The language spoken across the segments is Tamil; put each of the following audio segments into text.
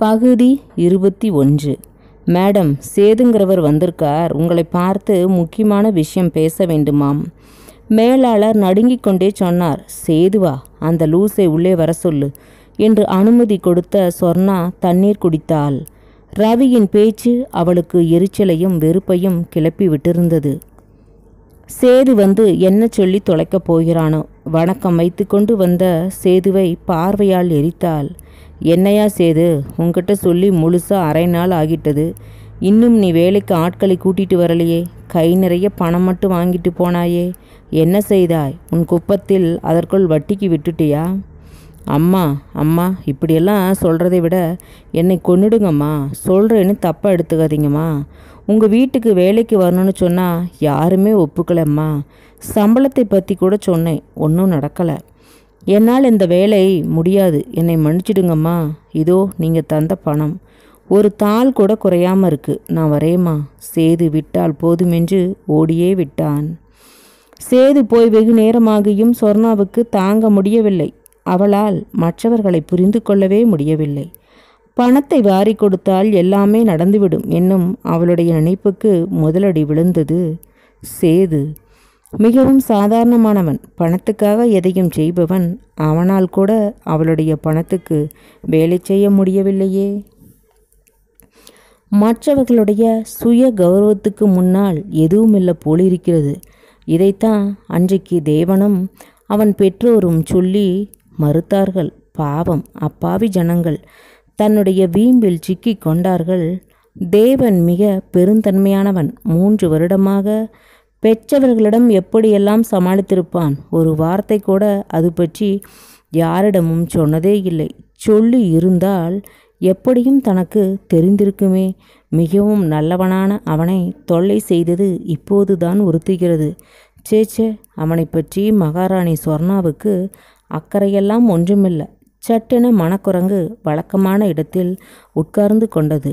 பகுதி இருபத்தி ஒன்று மேடம் சேதுங்கிறவர் வந்திருக்கார் உங்களை பார்த்து முக்கியமான விஷயம் பேச வேண்டுமாம் மேலாளர் நடுங்கிக் கொண்டே சொன்னார் சேதுவா அந்த லூசை உள்ளே வர சொல்லு என்று அனுமதி கொடுத்த சொர்ணா தண்ணீர் குடித்தாள் ரவியின் பேச்சு அவளுக்கு எரிச்சலையும் வெறுப்பையும் கிளப்பி விட்டிருந்தது சேது வந்து என்ன சொல்லி தொலைக்கப் போகிறானோ வணக்கம் வைத்துக்கொண்டு வந்த சேதுவை பார்வையால் எரித்தாள் என்னையா சேது உன்கிட்ட சொல்லி முழுசா அரை நாள் ஆகிட்டது இன்னும் நீ வேலைக்கு ஆட்களை கூட்டிட்டு வரலையே கை நிறைய பணம் மட்டும் வாங்கிட்டு போனாயே என்ன செய்தாய் உன் குப்பத்தில் அதற்குள் வட்டிக்கு விட்டுட்டியா அம்மா அம்மா இப்படியெல்லாம் சொல்கிறதை விட என்னை கொன்னுடுங்கம்மா சொல்கிறேன்னு தப்பாக எடுத்துக்காதீங்கம்மா உங்கள் வீட்டுக்கு வேலைக்கு வரணும்னு சொன்னால் யாருமே ஒப்புக்கலம்மா சம்பளத்தை பற்றி கூட சொன்னேன் ஒன்றும் நடக்கலை என்னால் இந்த வேலை முடியாது என்னை மன்னிச்சிடுங்கம்மா இதோ நீங்கள் தந்த பணம் ஒரு தாள் கூட குறையாம இருக்கு நான் வரேம்மா சேது விட்டால் போதுமென்று ஓடியே விட்டான் சேது போய் வெகு நேரமாகியும் சொர்ணாவுக்கு தாங்க முடியவில்லை அவளால் மற்றவர்களை புரிந்து கொள்ளவே முடியவில்லை பணத்தை வாரி கொடுத்தால் எல்லாமே நடந்துவிடும் என்னும் அவளுடைய நினைப்புக்கு முதலடி விழுந்தது சேது மிகவும் சாதாரணமானவன் பணத்துக்காக எதையும் செய்பவன் அவனால் கூட அவளுடைய பணத்துக்கு வேலை செய்ய முடியவில்லையே மற்றவர்களுடைய சுய கௌரவத்துக்கு முன்னால் எதுவும் இல்லை போலிருக்கிறது இதைத்தான் அன்றைக்கு தேவனும் அவன் பெற்றோரும் சொல்லி மறுத்தார்கள் பாவம் அப்பாவி ஜனங்கள் தன்னுடைய வீம்பில் சிக்கிக் கொண்டார்கள் தேவன் மிக பெருந்தன்மையானவன் மூன்று வருடமாக பெற்றவர்களிடம் எப்படியெல்லாம் சமாளித்திருப்பான் ஒரு வார்த்தை கூட அது பற்றி யாரிடமும் சொன்னதே இல்லை சொல்லி இருந்தால் எப்படியும் தனக்கு தெரிந்திருக்குமே மிகவும் நல்லவனான அவனை தொல்லை செய்தது இப்போதுதான் உறுத்துகிறது சேச்சே அவனை பற்றி மகாராணி சொர்ணாவுக்கு அக்கறையெல்லாம் ஒன்றுமில்லை சட்டென மனக்குரங்கு வழக்கமான இடத்தில் உட்கார்ந்து கொண்டது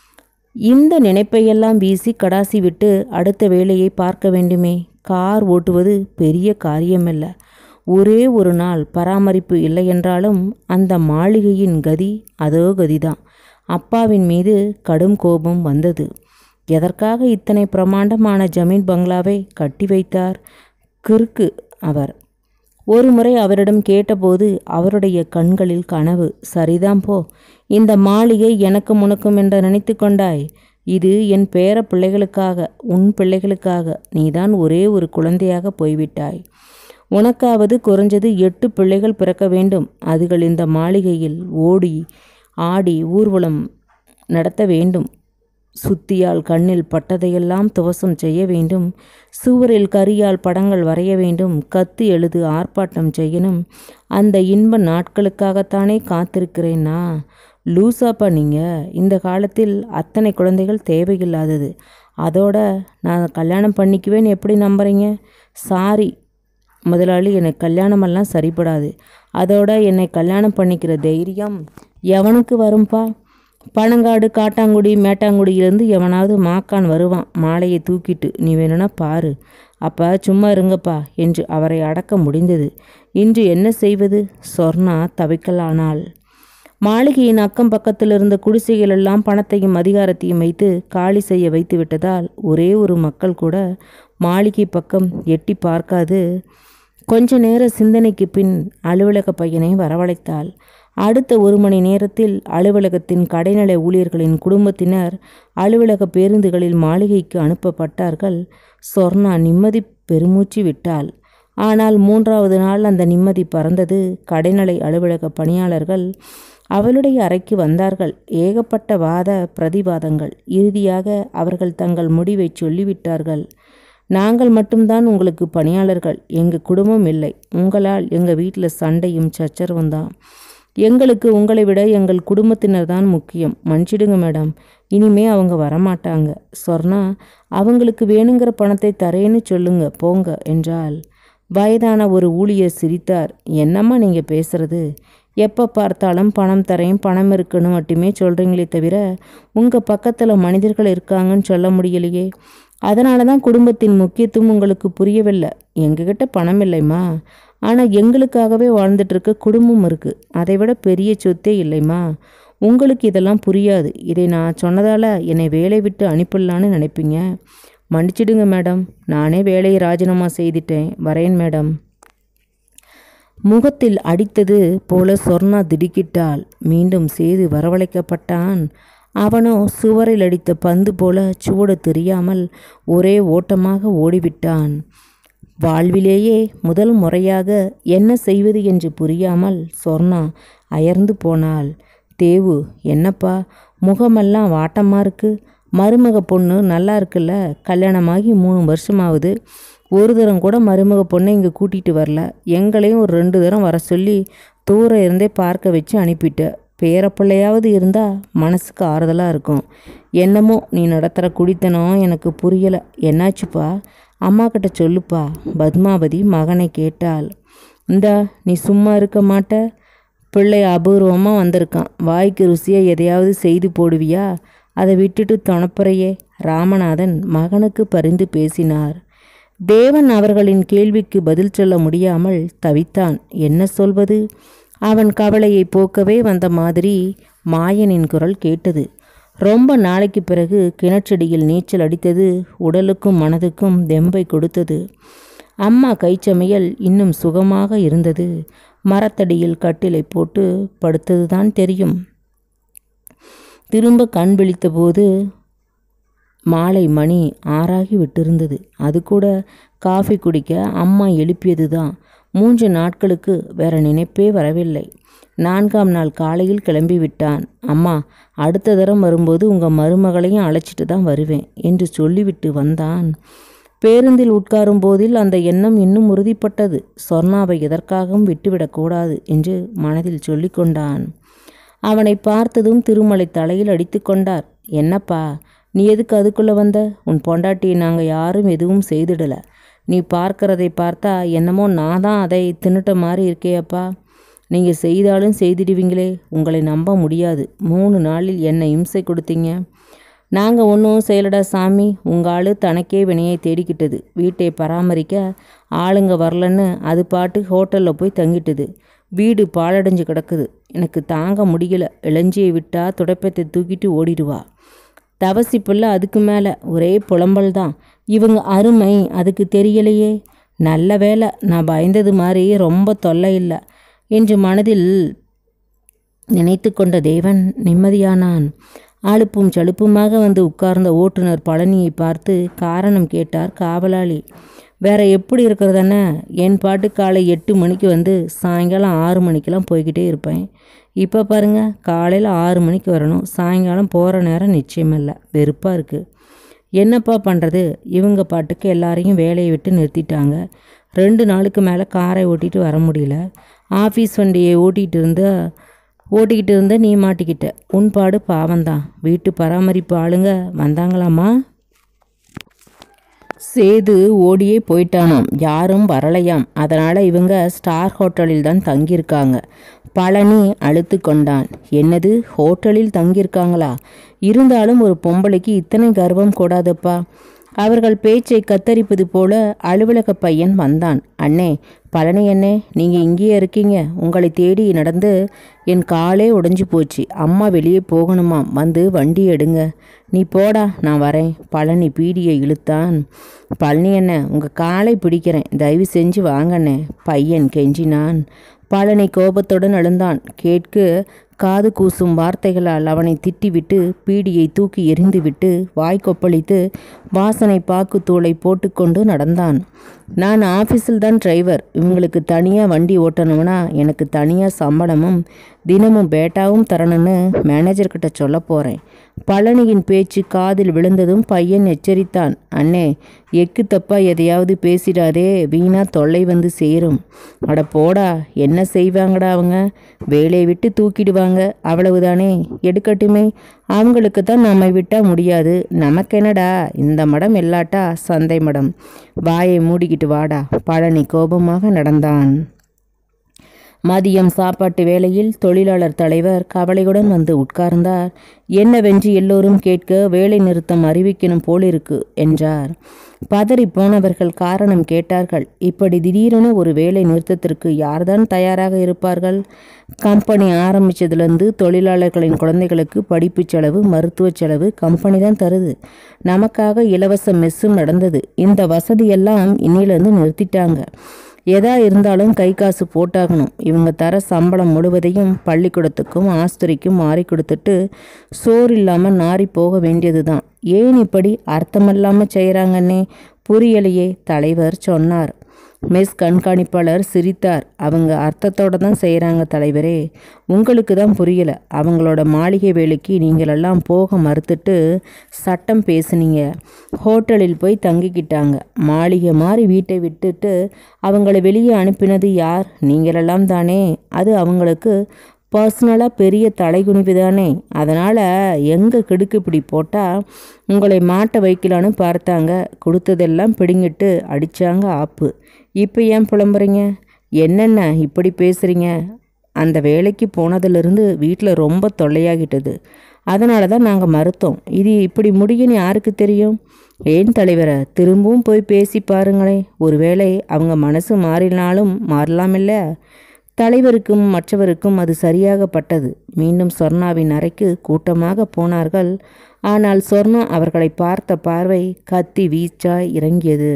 இந்த நினைப்பையெல்லாம் வீசி கடாசி விட்டு அடுத்த வேலையை பார்க்க வேண்டுமே கார் ஓட்டுவது பெரிய காரியமல்ல ஒரே ஒரு நாள் பராமரிப்பு இல்லையென்றாலும் அந்த மாளிகையின் கதி அதோ கதிதான் அப்பாவின் மீது கடும் கோபம் வந்தது எதற்காக இத்தனை பிரமாண்டமான ஜமீன் பங்களாவை கட்டி வைத்தார் கிறுக்கு அவர் ஒருமுறை அவரிடம் கேட்டபோது அவருடைய கண்களில் கனவு சரிதான் போ இந்த மாளிகை எனக்கு முனக்கும் என்று நினைத்து கொண்டாய் இது என் பேர பிள்ளைகளுக்காக உன் பிள்ளைகளுக்காக நீதான் ஒரே ஒரு குழந்தையாக போய்விட்டாய் உனக்காவது குறைஞ்சது எட்டு பிள்ளைகள் பிறக்க வேண்டும் அதுகள் இந்த மாளிகையில் ஓடி ஆடி ஊர்வலம் நடத்த வேண்டும் சுத்தியால் கண்ணில் பட்டதையெல்லாம் துவசம் செய்ய வேண்டும் சுவரில் கரியால் படங்கள் வரைய வேண்டும் கத்து எழுது ஆர்ப்பாட்டம் செய்யணும் அந்த இன்ப நாட்களுக்காகத்தானே காத்திருக்கிறேன்னா லூசாப்பா நீங்கள் இந்த காலத்தில் அத்தனை குழந்தைகள் தேவையில்லாதது அதோட நான் கல்யாணம் பண்ணிக்குவேன்னு எப்படி நம்புறீங்க சாரி முதலாளி எனக்கு கல்யாணமெல்லாம் சரிப்படாது அதோட என்னை கல்யாணம் பண்ணிக்கிற தைரியம் எவனுக்கு வரும்பா பனங்காடு காட்டாங்குடி மேட்டாங்குடியிலேருந்து எவனாவது மாக்கான் வருவான் மாலையை தூக்கிட்டு நீ வேணும்னா பாரு அப்போ சும்மா இருங்கப்பா என்று அவரை அடக்க முடிந்தது இன்று என்ன செய்வது சொர்ணா தவிக்கலானாள் மாளிகையின் அக்கம் பக்கத்தில் இருந்த குடிசைகள் எல்லாம் பணத்தையும் அதிகாரத்தையும் வைத்து காலி செய்ய வைத்து விட்டதால் ஒரே ஒரு மக்கள் கூட மாளிகை பக்கம் எட்டி பார்க்காது கொஞ்ச நேர சிந்தனைக்கு பின் அலுவலக பையனை வரவழைத்தாள் அடுத்த ஒரு மணி நேரத்தில் அலுவலகத்தின் கடைநிலை ஊழியர்களின் குடும்பத்தினர் அலுவலக பேருந்துகளில் மாளிகைக்கு அனுப்பப்பட்டார்கள் சொர்ணா நிம்மதி பெருமூச்சு விட்டாள் ஆனால் மூன்றாவது நாள் அந்த நிம்மதி பறந்தது கடைநிலை அலுவலக பணியாளர்கள் அவளுடைய அறைக்கு வந்தார்கள் ஏகப்பட்ட வாத பிரதிவாதங்கள் இறுதியாக அவர்கள் தங்கள் முடிவை சொல்லிவிட்டார்கள் நாங்கள் மட்டும்தான் உங்களுக்கு பணியாளர்கள் எங்கள் குடும்பம் இல்லை உங்களால் எங்கள் வீட்டில் சண்டையும் சச்சரவும் தான் எங்களுக்கு உங்களை விட எங்கள் குடும்பத்தினர் தான் முக்கியம் மன்னிச்சிடுங்க மேடம் இனிமே அவங்க வரமாட்டாங்க சொர்ணா அவங்களுக்கு வேணுங்கிற பணத்தை தரேன்னு சொல்லுங்க போங்க என்றால் வயதான ஒரு ஊழியர் சிரித்தார் என்னம்மா நீங்கள் பேசுறது எப்போ பார்த்தாலும் பணம் தரேன் பணம் இருக்குன்னு மட்டுமே சொல்கிறீங்களே தவிர உங்கள் பக்கத்தில் மனிதர்கள் இருக்காங்கன்னு சொல்ல முடியலையே அதனால தான் குடும்பத்தின் முக்கியத்துவம் உங்களுக்கு புரியவில்லை எங்ககிட்ட பணம் இல்லைம்மா ஆனால் எங்களுக்காகவே வாழ்ந்துட்டு இருக்க குடும்பம் இருக்குது அதை விட பெரிய சொத்தே இல்லைம்மா உங்களுக்கு இதெல்லாம் புரியாது இதை நான் சொன்னதால் என்னை வேலை விட்டு அனுப்பிடலான்னு நினைப்பீங்க மன்னிச்சிடுங்க மேடம் நானே வேலையை ராஜினாமா செய்துட்டேன் வரேன் மேடம் முகத்தில் அடித்தது போல சொர்ணா திடுக்கிட்டாள் மீண்டும் சேது வரவழைக்கப்பட்டான் அவனோ சுவரில் அடித்த பந்து போல சுவடு தெரியாமல் ஒரே ஓட்டமாக ஓடிவிட்டான் வாழ்விலேயே முதல் முறையாக என்ன செய்வது என்று புரியாமல் சொர்ணா அயர்ந்து போனாள் தேவு என்னப்பா முகமெல்லாம் வாட்டமாக இருக்கு மருமக பொண்ணு நல்லா இருக்குல்ல கல்யாணமாகி மூணு வருஷமாகுது ஒரு தரம் கூட மருமக பொண்ணை இங்கே கூட்டிகிட்டு வரல எங்களையும் ஒரு ரெண்டு தரம் வர சொல்லி தூரம் இருந்தே பார்க்க வச்சு அனுப்பிட்ட பேரப்பிள்ளையாவது இருந்தால் மனசுக்கு ஆறுதலாக இருக்கும் என்னமோ நீ நடத்துகிற குடித்தனம் எனக்கு புரியலை என்னாச்சுப்பா அம்மா கிட்ட சொல்லுப்பா பத்மாவதி மகனை கேட்டாள் இந்தா நீ சும்மா இருக்க மாட்ட பிள்ளை அபூர்வமாக வந்திருக்கான் வாய்க்கு ருசியாக எதையாவது செய்து போடுவியா அதை விட்டுட்டு தொணப்புறையே ராமநாதன் மகனுக்கு பரிந்து பேசினார் தேவன் அவர்களின் கேள்விக்கு பதில் சொல்ல முடியாமல் தவித்தான் என்ன சொல்வது அவன் கவலையை போக்கவே வந்த மாதிரி மாயனின் குரல் கேட்டது ரொம்ப நாளைக்கு பிறகு கிணற்றடியில் நீச்சல் அடித்தது உடலுக்கும் மனதுக்கும் தெம்பை கொடுத்தது அம்மா கைச்சமையல் இன்னும் சுகமாக இருந்தது மரத்தடியில் கட்டிலை போட்டு படுத்ததுதான் தெரியும் திரும்ப கண் விழித்தபோது மாலை மணி ஆறாகி விட்டிருந்தது அது கூட காஃபி குடிக்க அம்மா எழுப்பியது தான் மூன்று நாட்களுக்கு வேற நினைப்பே வரவில்லை நான்காம் நாள் காலையில் கிளம்பி விட்டான் அம்மா அடுத்த தரம் வரும்போது உங்கள் மருமகளையும் அழைச்சிட்டு தான் வருவேன் என்று சொல்லிவிட்டு வந்தான் பேருந்தில் உட்காரும் போதில் அந்த எண்ணம் இன்னும் உறுதிப்பட்டது சொர்ணாவை எதற்காகவும் விட்டுவிடக்கூடாது என்று மனதில் சொல்லிக்கொண்டான் அவனை பார்த்ததும் திருமலை தலையில் அடித்து கொண்டார் என்னப்பா நீ எதுக்கு அதுக்குள்ளே வந்த உன் பொண்டாட்டியை நாங்கள் யாரும் எதுவும் செய்திடல நீ பார்க்கறதை பார்த்தா என்னமோ நான் தான் அதை தின்னுட்ட மாதிரி இருக்கேயப்பா நீங்கள் செய்தாலும் செய்திடுவீங்களே உங்களை நம்ப முடியாது மூணு நாளில் என்னை இம்சை கொடுத்தீங்க நாங்கள் ஒன்றும் செய்யலடா சாமி உங்கள் ஆள் தனக்கே வினையை தேடிக்கிட்டது வீட்டை பராமரிக்க ஆளுங்க வரலன்னு அது பாட்டு ஹோட்டலில் போய் தங்கிட்டுது வீடு பாழடைஞ்சு கிடக்குது எனக்கு தாங்க முடியல இளஞ்சியை விட்டா துடைப்பத்தை தூக்கிட்டு ஓடிடுவா தவசி பிள்ளை அதுக்கு மேலே ஒரே புலம்பல் தான் இவங்க அருமை அதுக்கு தெரியலையே நல்ல வேலை நான் பயந்தது மாதிரி ரொம்ப தொல்லை இல்லை என்று மனதில் நினைத்து கொண்ட தேவன் நிம்மதியானான் அலுப்பும் சலுப்புமாக வந்து உட்கார்ந்த ஓட்டுநர் பழனியை பார்த்து காரணம் கேட்டார் காவலாளி வேற எப்படி இருக்கிறதுன்னு என் பாட்டு காலை எட்டு மணிக்கு வந்து சாயங்காலம் ஆறு மணிக்கெல்லாம் போய்கிட்டே இருப்பேன் இப்போ பாருங்க காலையில் ஆறு மணிக்கு வரணும் சாயங்காலம் போகிற நேரம் நிச்சயமில்லை வெறுப்பாக இருக்குது என்னப்பா பண்ணுறது இவங்க பாட்டுக்கு எல்லாரையும் வேலையை விட்டு நிறுத்திட்டாங்க ரெண்டு நாளுக்கு மேலே காரை ஓட்டிகிட்டு வர முடியல ஆஃபீஸ் வண்டியை ஓட்டிகிட்டு இருந்தா ஓட்டிக்கிட்டு இருந்த நீ மாட்டிக்கிட்ட உன் பாடு பாவம்தான் வீட்டு பராமரிப்பு ஆளுங்க வந்தாங்களாம்மா சேது ஓடியே போயிட்டானாம் யாரும் வரலையாம் அதனால் இவங்க ஸ்டார் ஹோட்டலில் தான் தங்கியிருக்காங்க பழனி அழுத்து கொண்டான் என்னது ஹோட்டலில் தங்கியிருக்காங்களா இருந்தாலும் ஒரு பொம்பளைக்கு இத்தனை கர்வம் கூடாதப்பா அவர்கள் பேச்சை கத்தரிப்பது போல அலுவலக பையன் வந்தான் அண்ணே பழனி அண்ணே நீங்கள் இங்கேயே இருக்கீங்க உங்களை தேடி நடந்து என் காலே உடைஞ்சு போச்சு அம்மா வெளியே போகணுமாம் வந்து வண்டி எடுங்க நீ போடா நான் வரேன் பழனி பீடியை இழுத்தான் பழனி அண்ணே உங்கள் காலை பிடிக்கிறேன் தயவு செஞ்சு வாங்கண்ணே பையன் கெஞ்சினான் பழனி கோபத்துடன் எழுந்தான் கேட்கு காது கூசும் வார்த்தைகளால் அவனை திட்டிவிட்டு பீடியை தூக்கி எறிந்துவிட்டு வாய் கொப்பளித்து வாசனை பாக்கு தூளை போட்டுக்கொண்டு நடந்தான் நான் ஆஃபீஸில் தான் டிரைவர் இவங்களுக்கு தனியாக வண்டி ஓட்டணும்னா எனக்கு தனியாக சம்பளமும் தினமும் பேட்டாவும் தரணும்னு மேனேஜர்கிட்ட சொல்ல போகிறேன் பழனியின் பேச்சு காதில் விழுந்ததும் பையன் எச்சரித்தான் அண்ணே எக்கு தப்பா எதையாவது பேசிடாதே வீணா தொல்லை வந்து சேரும் அட போடா என்ன செய்வாங்கடா அவங்க வேலையை விட்டு தூக்கிடுவாங்க அவ்வளவுதானே எடுக்கட்டுமே அவங்களுக்கு தான் நம்மை விட்டா முடியாது நமக்கென்னடா இந்த மடம் இல்லாட்டா சந்தை மடம் வாயை மூடிக்கிட்டு வாடா பழனி கோபமாக நடந்தான் மதியம் சாப்பாட்டு வேளையில் தொழிலாளர் தலைவர் கவலையுடன் வந்து உட்கார்ந்தார் என்னவென்று எல்லோரும் கேட்க வேலை நிறுத்தம் அறிவிக்கணும் போலிருக்கு என்றார் பதறி போனவர்கள் காரணம் கேட்டார்கள் இப்படி திடீரென ஒரு வேலை நிறுத்தத்திற்கு யார்தான் தயாராக இருப்பார்கள் கம்பெனி ஆரம்பிச்சதுலேருந்து தொழிலாளர்களின் குழந்தைகளுக்கு படிப்பு செலவு மருத்துவ செலவு கம்பெனி தான் தருது நமக்காக இலவச மெஸ்ஸும் நடந்தது இந்த வசதியெல்லாம் இன்னிலேருந்து நிறுத்திட்டாங்க எதா இருந்தாலும் கை காசு போட்டாகணும் இவங்க தர சம்பளம் முழுவதையும் பள்ளிக்கூடத்துக்கும் ஆஸ்திரிக்கும் மாறி கொடுத்துட்டு சோறு இல்லாமல் நாரி போக வேண்டியது தான் ஏன் இப்படி அர்த்தமில்லாமல் செய்கிறாங்கன்னே புரியலையே தலைவர் சொன்னார் மெஸ் கண்காணிப்பாளர் சிரித்தார் அவங்க அர்த்தத்தோட தான் செய்கிறாங்க தலைவரே உங்களுக்கு தான் புரியல அவங்களோட மாளிகை வேலைக்கு நீங்களெல்லாம் போக மறுத்துட்டு சட்டம் பேசுனீங்க ஹோட்டலில் போய் தங்கிக்கிட்டாங்க மாளிகை மாதிரி வீட்டை விட்டுட்டு அவங்கள வெளியே அனுப்பினது யார் நீங்களெல்லாம் தானே அது அவங்களுக்கு பர்சனலாக பெரிய தலைகுனிவு தானே அதனால் எங்கே கிடுக்கு இப்படி போட்டால் உங்களை மாட்ட வைக்கலான்னு பார்த்தாங்க கொடுத்ததெல்லாம் பிடுங்கிட்டு அடித்தாங்க ஆப்பு இப்போ ஏன் புலம்புறீங்க என்னென்ன இப்படி பேசுகிறீங்க அந்த வேலைக்கு போனதிலிருந்து வீட்டில் ரொம்ப தொல்லையாகிட்டது அதனால தான் நாங்கள் மறுத்தோம் இது இப்படி முடியும்னு யாருக்கு தெரியும் ஏன் தலைவரை திரும்பவும் போய் பேசி பாருங்களேன் ஒருவேளை அவங்க மனசு மாறினாலும் மாறலாமில்ல தலைவருக்கும் மற்றவருக்கும் அது சரியாகப்பட்டது மீண்டும் சொர்ணாவின் அறைக்கு கூட்டமாக போனார்கள் ஆனால் சொர்ணா அவர்களை பார்த்த பார்வை கத்தி வீச்சாய் இறங்கியது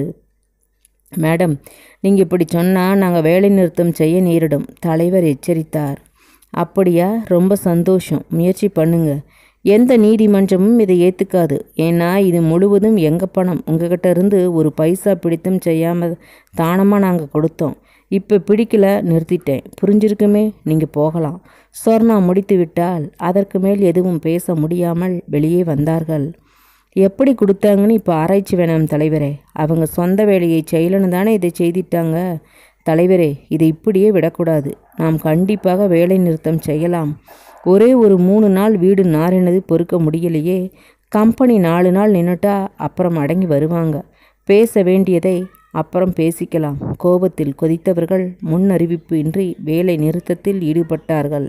மேடம் நீங்கள் இப்படி சொன்னால் நாங்கள் வேலை நிறுத்தம் செய்ய நேரிடும் தலைவர் எச்சரித்தார் அப்படியா ரொம்ப சந்தோஷம் முயற்சி பண்ணுங்க எந்த நீதிமன்றமும் இதை ஏற்றுக்காது ஏன்னா இது முழுவதும் எங்கள் பணம் உங்ககிட்ட இருந்து ஒரு பைசா பிடித்தும் செய்யாமல் தானமாக நாங்கள் கொடுத்தோம் இப்போ பிடிக்கல நிறுத்திட்டேன் புரிஞ்சிருக்குமே நீங்கள் போகலாம் சொர்ணா முடித்து விட்டால் அதற்கு மேல் எதுவும் பேச முடியாமல் வெளியே வந்தார்கள் எப்படி கொடுத்தாங்கன்னு இப்போ ஆராய்ச்சி வேணாம் தலைவரே அவங்க சொந்த வேலையை செய்யலன்னு தானே இதை செய்திட்டாங்க தலைவரே இதை இப்படியே விடக்கூடாது நாம் கண்டிப்பாக வேலை நிறுத்தம் செய்யலாம் ஒரே ஒரு மூணு நாள் வீடு நாரினது பொறுக்க முடியலையே கம்பெனி நாலு நாள் நின்றுட்டா அப்புறம் அடங்கி வருவாங்க பேச வேண்டியதை அப்புறம் பேசிக்கலாம் கோபத்தில் கொதித்தவர்கள் முன் அறிவிப்பு இன்றி வேலை நிறுத்தத்தில் ஈடுபட்டார்கள்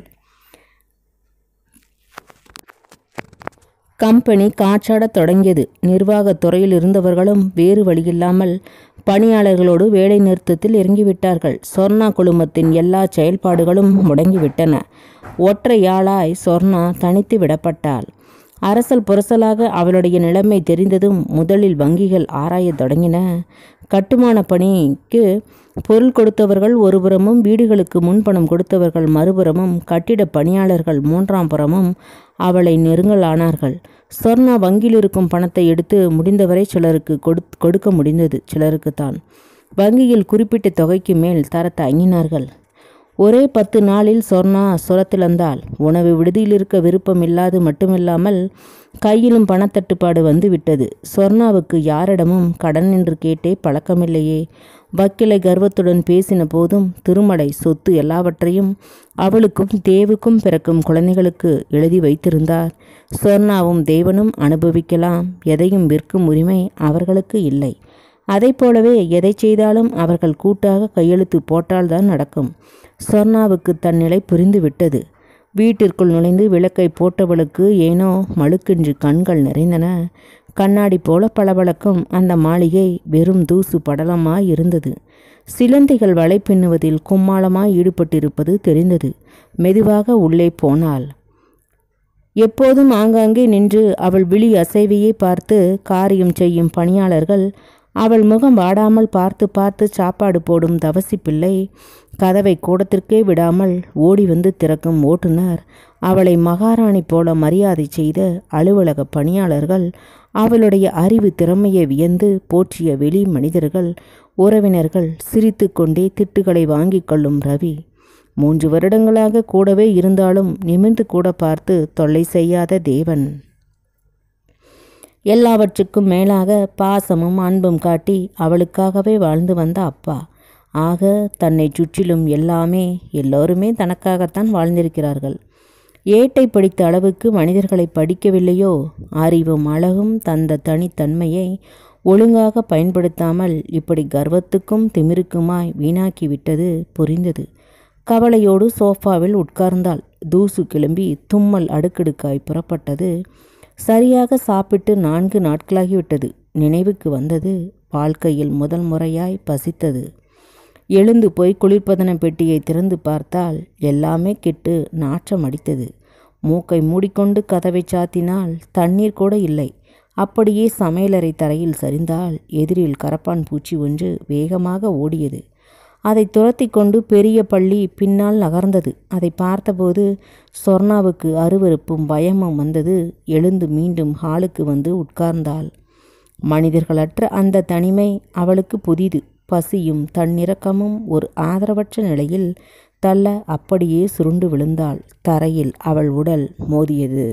கம்பெனி காற்றாடத் தொடங்கியது நிர்வாகத் துறையில் இருந்தவர்களும் வேறு வழியில்லாமல் பணியாளர்களோடு வேலை நிறுத்தத்தில் இறங்கிவிட்டார்கள் சொர்ணா குழுமத்தின் எல்லா செயல்பாடுகளும் முடங்கிவிட்டன ஒற்றையாளாய் சொர்ணா தனித்து விடப்பட்டாள் அரசல் புரசலாக அவளுடைய நிலைமை தெரிந்ததும் முதலில் வங்கிகள் ஆராயத் தொடங்கின கட்டுமான பணிக்கு பொருள் கொடுத்தவர்கள் ஒருபுறமும் வீடுகளுக்கு முன்பணம் கொடுத்தவர்கள் மறுபுறமும் கட்டிட பணியாளர்கள் மூன்றாம் புறமும் அவளை நெருங்கலானார்கள் சொர்ணா வங்கியில் இருக்கும் பணத்தை எடுத்து முடிந்தவரை சிலருக்கு கொடு கொடுக்க முடிந்தது சிலருக்கு தான் வங்கியில் குறிப்பிட்ட தொகைக்கு மேல் தர தயங்கினார்கள் ஒரே பத்து நாளில் சொர்ணா சுரத்திழந்தாள் உணவு விடுதியில் இருக்க விருப்பம் இல்லாது மட்டுமில்லாமல் கையிலும் பணத்தட்டுப்பாடு வந்து விட்டது சொர்ணாவுக்கு யாரிடமும் கடன் என்று கேட்டே பழக்கமில்லையே வக்கீலை கர்வத்துடன் பேசின போதும் திருமலை சொத்து எல்லாவற்றையும் அவளுக்கும் தேவுக்கும் பிறக்கும் குழந்தைகளுக்கு எழுதி வைத்திருந்தார் சொர்ணாவும் தேவனும் அனுபவிக்கலாம் எதையும் விற்கும் உரிமை அவர்களுக்கு இல்லை அதைப் போலவே எதை செய்தாலும் அவர்கள் கூட்டாக கையெழுத்து போட்டால்தான் நடக்கும் சொர்ணாவுக்கு தன் நிலை புரிந்து விட்டது வீட்டிற்குள் நுழைந்து விளக்கை போட்டவளுக்கு ஏனோ மழுக்கென்று கண்கள் நிறைந்தன கண்ணாடி போல பளபளக்கும் அந்த மாளிகை வெறும் தூசு படலமாய் இருந்தது சிலந்தைகள் வலை பின்னுவதில் கும்மாளமாய் ஈடுபட்டிருப்பது தெரிந்தது மெதுவாக உள்ளே போனாள் எப்போதும் ஆங்காங்கே நின்று அவள் விழி அசைவையே பார்த்து காரியம் செய்யும் பணியாளர்கள் அவள் முகம் வாடாமல் பார்த்து பார்த்து சாப்பாடு போடும் தவசி பிள்ளை கதவை கூடத்திற்கே விடாமல் ஓடி வந்து திறக்கும் ஓட்டுநர் அவளை மகாராணி போல மரியாதை செய்த அலுவலக பணியாளர்கள் அவளுடைய அறிவு திறமையை வியந்து போற்றிய வெளி மனிதர்கள் உறவினர்கள் சிரித்து கொண்டே திட்டுகளை வாங்கிக் கொள்ளும் ரவி மூன்று வருடங்களாக கூடவே இருந்தாலும் நிமிர்ந்து கூட பார்த்து தொல்லை செய்யாத தேவன் எல்லாவற்றுக்கும் மேலாக பாசமும் அன்பும் காட்டி அவளுக்காகவே வாழ்ந்து வந்த அப்பா ஆக தன்னை சுற்றிலும் எல்லாமே எல்லோருமே தனக்காகத்தான் வாழ்ந்திருக்கிறார்கள் ஏட்டை படித்த அளவுக்கு மனிதர்களை படிக்கவில்லையோ அறிவும் அழகும் தந்த தனித்தன்மையை ஒழுங்காக பயன்படுத்தாமல் இப்படி கர்வத்துக்கும் திமிருக்குமாய் வீணாக்கிவிட்டது புரிந்தது கவலையோடு சோஃபாவில் உட்கார்ந்தாள் தூசு கிளம்பி தும்மல் அடுக்கடுக்காய் புறப்பட்டது சரியாக சாப்பிட்டு நான்கு நாட்களாகிவிட்டது நினைவுக்கு வந்தது வாழ்க்கையில் முதல் முறையாய் பசித்தது எழுந்து போய் குளிர்பதன பெட்டியை திறந்து பார்த்தால் எல்லாமே கெட்டு நாற்றம் அடித்தது மூக்கை மூடிக்கொண்டு கதவை சாத்தினால் தண்ணீர் கூட இல்லை அப்படியே சமையலறை தரையில் சரிந்தால் எதிரில் கரப்பான் பூச்சி ஒன்று வேகமாக ஓடியது அதை துரத்தி கொண்டு பெரிய பள்ளி பின்னால் நகர்ந்தது அதை பார்த்தபோது சொர்ணாவுக்கு அருவருப்பும் பயமும் வந்தது எழுந்து மீண்டும் ஹாலுக்கு வந்து உட்கார்ந்தாள் மனிதர்களற்ற அந்த தனிமை அவளுக்கு புதிது பசியும் தன்னிறக்கமும் ஒரு ஆதரவற்ற நிலையில் தள்ள அப்படியே சுருண்டு விழுந்தாள் தரையில் அவள் உடல் மோதியது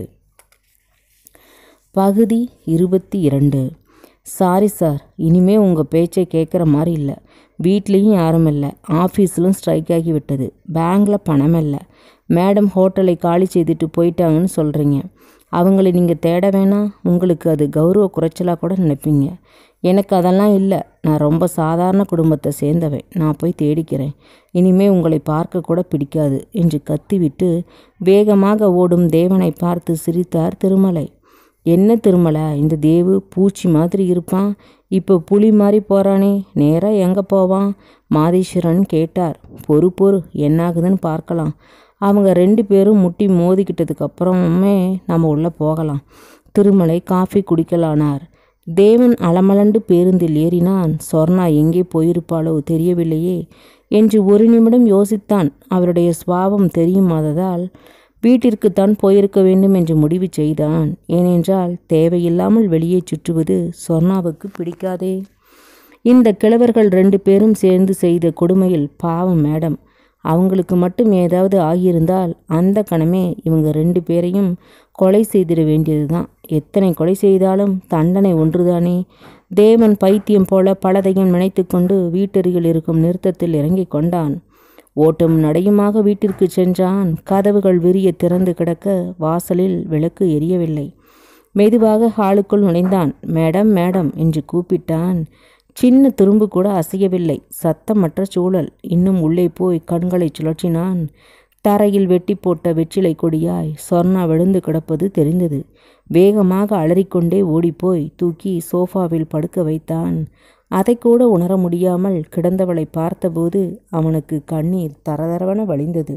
பகுதி இருபத்தி இரண்டு சாரி சார் இனிமே உங்கள் பேச்சை கேட்குற மாதிரி இல்லை வீட்லேயும் யாரும் இல்லை ஆஃபீஸிலும் ஸ்ட்ரைக் ஆகி விட்டது பேங்கில் பணம் இல்லை மேடம் ஹோட்டலை காலி செய்துட்டு போயிட்டாங்கன்னு சொல்கிறீங்க அவங்களை நீங்கள் தேட வேணாம் உங்களுக்கு அது கௌரவ குறைச்சலாக கூட நினைப்பீங்க எனக்கு அதெல்லாம் இல்லை நான் ரொம்ப சாதாரண குடும்பத்தை சேர்ந்தவன் நான் போய் தேடிக்கிறேன் இனிமே உங்களை பார்க்க கூட பிடிக்காது என்று கத்திவிட்டு வேகமாக ஓடும் தேவனை பார்த்து சிரித்தார் திருமலை என்ன திருமலை இந்த தேவு பூச்சி மாதிரி இருப்பான் இப்போ புலி மாதிரி போகிறானே நேராக எங்கே போவான் மாதீஸ்வரன் கேட்டார் பொறு பொறு என்னாகுதுன்னு பார்க்கலாம் அவங்க ரெண்டு பேரும் முட்டி மோதிக்கிட்டதுக்கு அப்புறமே நம்ம உள்ளே போகலாம் திருமலை காஃபி குடிக்கலானார் தேவன் அலமலண்டு பேருந்தில் ஏறினான் சொர்ணா எங்கே போயிருப்பாளோ தெரியவில்லையே என்று ஒரு நிமிடம் யோசித்தான் அவருடைய சுவாபம் தெரியுமாததால் வீட்டிற்குத்தான் போயிருக்க வேண்டும் என்று முடிவு செய்தான் ஏனென்றால் தேவையில்லாமல் வெளியே சுற்றுவது சொர்ணாவுக்கு பிடிக்காதே இந்த கிழவர்கள் ரெண்டு பேரும் சேர்ந்து செய்த கொடுமையில் பாவம் மேடம் அவங்களுக்கு மட்டும் ஏதாவது ஆகியிருந்தால் அந்த கணமே இவங்க ரெண்டு பேரையும் கொலை செய்திட வேண்டியதுதான் எத்தனை கொலை செய்தாலும் தண்டனை ஒன்றுதானே தேவன் பைத்தியம் போல பலதையும் நினைத்து கொண்டு வீட்டருகில் இருக்கும் நிறுத்தத்தில் இறங்கிக் கொண்டான் ஓட்டும் நடையுமாக வீட்டிற்கு சென்றான் கதவுகள் விரிய திறந்து கிடக்க வாசலில் விளக்கு எரியவில்லை மெதுவாக ஹாலுக்குள் நுழைந்தான் மேடம் மேடம் என்று கூப்பிட்டான் சின்ன துரும்பு கூட அசையவில்லை சத்தமற்ற சூழல் இன்னும் உள்ளே போய் கண்களை சுழற்றினான் தரையில் வெட்டி போட்ட வெற்றிலை கொடியாய் சொர்ணா விழுந்து கிடப்பது தெரிந்தது வேகமாக அலறிக்கொண்டே ஓடிப்போய் தூக்கி சோஃபாவில் படுக்க வைத்தான் அதை கூட உணர முடியாமல் கிடந்தவளை பார்த்தபோது அவனுக்கு கண்ணீர் தரதரவென வழிந்தது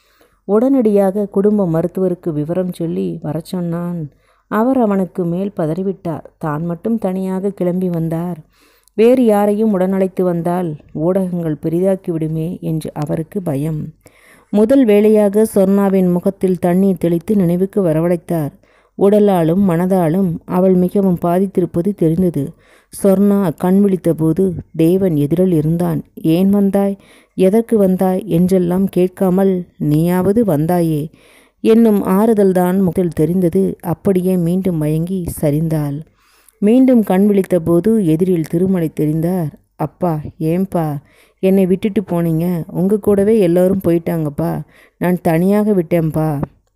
உடனடியாக குடும்ப மருத்துவருக்கு விவரம் சொல்லி வரச் சொன்னான் அவர் அவனுக்கு மேல் பதறிவிட்டார் தான் மட்டும் தனியாக கிளம்பி வந்தார் வேறு யாரையும் உடனழைத்து வந்தால் ஊடகங்கள் பெரிதாக்கிவிடுமே என்று அவருக்கு பயம் முதல் வேளையாக சொர்ணாவின் முகத்தில் தண்ணீர் தெளித்து நினைவுக்கு வரவழைத்தார் உடலாலும் மனதாலும் அவள் மிகவும் பாதித்திருப்பது தெரிந்தது சொர்ணா கண் விழித்தபோது தேவன் எதிரில் இருந்தான் ஏன் வந்தாய் எதற்கு வந்தாய் என்றெல்லாம் கேட்காமல் நீயாவது வந்தாயே என்னும் ஆறுதல்தான் முகத்தில் தெரிந்தது அப்படியே மீண்டும் மயங்கி சரிந்தாள் மீண்டும் கண் விழித்தபோது எதிரில் திருமலை தெரிந்தார் அப்பா ஏன்பா என்னை விட்டுட்டு போனீங்க உங்கள் கூடவே எல்லோரும் போயிட்டாங்கப்பா நான் தனியாக விட்டேன்ப்பா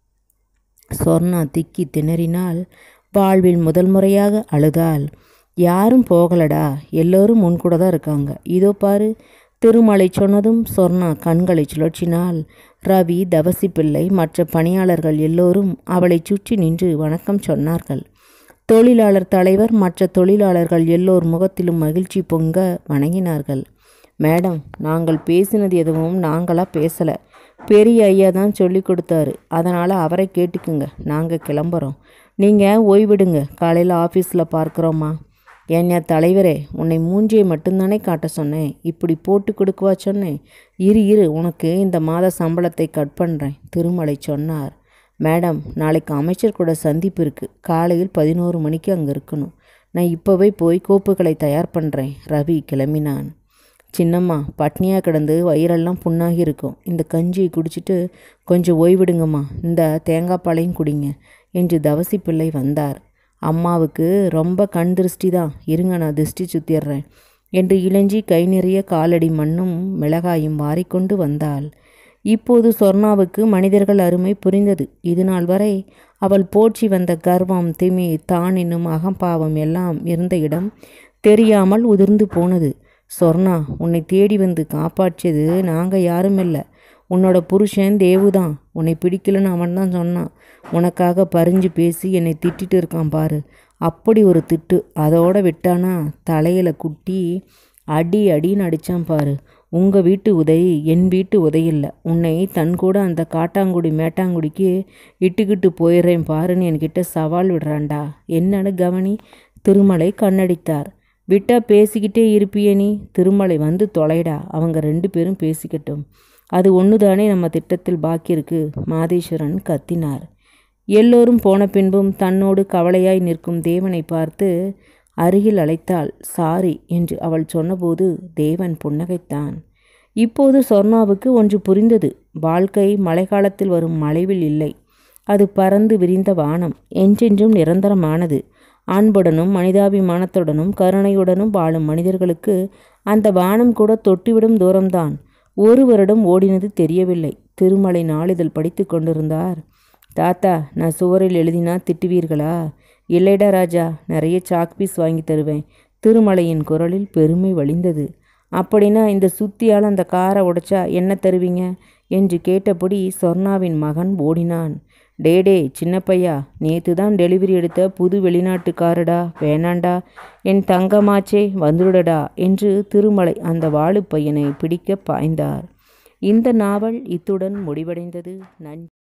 சொர்ணா திக்கி திணறினால் வாழ்வில் முதல் முறையாக அழுதாள் யாரும் போகலடா எல்லோரும் உன் கூட தான் இருக்காங்க இதோ பாரு திருமலை சொன்னதும் சொர்ணா கண்களை சுழற்றினாள் ரவி தவசி பிள்ளை மற்ற பணியாளர்கள் எல்லோரும் அவளை சுற்றி நின்று வணக்கம் சொன்னார்கள் தொழிலாளர் தலைவர் மற்ற தொழிலாளர்கள் எல்லோர் முகத்திலும் மகிழ்ச்சி பொங்க வணங்கினார்கள் மேடம் நாங்கள் பேசினது எதுவும் நாங்களாக பேசலை பெரிய ஐயா தான் சொல்லி கொடுத்தாரு அதனால் அவரை கேட்டுக்குங்க நாங்கள் கிளம்புறோம் நீங்கள் ஓய்விடுங்க காலையில் ஆஃபீஸில் பார்க்குறோம்மா ஏன்யா தலைவரே உன்னை மூஞ்சியை மட்டும்தானே காட்ட சொன்னேன் இப்படி போட்டு கொடுக்கவா சொன்னேன் இரு இரு உனக்கு இந்த மாத சம்பளத்தை கட் பண்ணுறேன் திருமலை சொன்னார் மேடம் நாளைக்கு அமைச்சர் கூட சந்திப்பு இருக்குது காலையில் பதினோரு மணிக்கு அங்கே இருக்கணும் நான் இப்போவே போய் கோப்புகளை தயார் பண்ணுறேன் ரவி கிளம்பினான் சின்னம்மா பட்னியாக கிடந்து வயிறெல்லாம் புண்ணாகி இருக்கும் இந்த கஞ்சியை குடிச்சிட்டு கொஞ்சம் ஓய்விடுங்கம்மா இந்த தேங்காய் பாலையும் குடிங்க என்று தவசி பிள்ளை வந்தார் அம்மாவுக்கு ரொம்ப கண் திருஷ்டி தான் இருங்க நான் திருஷ்டி சுத்திடுறேன் என்று இளஞ்சி கை நிறைய காலடி மண்ணும் மிளகாயும் வாரிக்கொண்டு வந்தாள் இப்போது சொர்ணாவுக்கு மனிதர்கள் அருமை புரிந்தது இது நாள் வரை அவள் போற்றி வந்த கர்வம் திமி தான் என்னும் அகம்பாவம் எல்லாம் இருந்த இடம் தெரியாமல் உதிர்ந்து போனது சொர்ணா உன்னை தேடி வந்து காப்பாற்றியது நாங்கள் யாரும் இல்லை உன்னோட புருஷன் தேவுதான் உன்னை பிடிக்கலன்னு அவன் தான் சொன்னான் உனக்காக பறிஞ்சு பேசி என்னை திட்டிட்டு இருக்கான் பாரு அப்படி ஒரு திட்டு அதோட விட்டானா தலையில குட்டி அடி அடின்னு அடிச்சான் பாரு உங்க வீட்டு உதவி என் வீட்டு உதையில்ல உன்னை தன் கூட அந்த காட்டாங்குடி மேட்டாங்குடிக்கு இட்டுக்கிட்டு போயிடுறேன் பாருன்னு என்கிட்ட சவால் விடுறான்டா என்னன்னு கவனி திருமலை கண்ணடித்தார் விட்டா பேசிக்கிட்டே இருப்பியே நீ திருமலை வந்து தொலைடா அவங்க ரெண்டு பேரும் பேசிக்கட்டும் அது ஒன்றுதானே நம்ம திட்டத்தில் பாக்கி இருக்கு மாதேஸ்வரன் கத்தினார் எல்லோரும் போன பின்பும் தன்னோடு கவலையாய் நிற்கும் தேவனை பார்த்து அருகில் அழைத்தாள் சாரி என்று அவள் சொன்னபோது தேவன் புன்னகைத்தான் இப்போது சொர்ணாவுக்கு ஒன்று புரிந்தது வாழ்க்கை மழைக்காலத்தில் வரும் மலைவில் இல்லை அது பறந்து விரிந்த வானம் என்றென்றும் நிரந்தரமானது அன்புடனும் மனிதாபிமானத்துடனும் கருணையுடனும் வாழும் மனிதர்களுக்கு அந்த வானம் கூட தொட்டுவிடும் தூரம்தான் ஒரு வருடம் ஓடினது தெரியவில்லை திருமலை நாளிதழ் படித்து கொண்டிருந்தார் தாத்தா நான் சுவரில் எழுதினா திட்டுவீர்களா இல்லைடா ராஜா நிறைய சாக் பீஸ் வாங்கி தருவேன் திருமலையின் குரலில் பெருமை வழிந்தது அப்படின்னா இந்த சுத்தியால் அந்த காரை உடைச்சா என்ன தருவீங்க என்று கேட்டபடி சொர்ணாவின் மகன் ஓடினான் டே டே சின்ன பையா நேத்து தான் டெலிவரி எடுத்த புது வெளிநாட்டு காருடா வேணாண்டா என் தங்கமாச்சே வந்துடுடா என்று திருமலை அந்த வாழு பையனை பிடிக்க பாய்ந்தார் இந்த நாவல் இத்துடன் முடிவடைந்தது நன்றி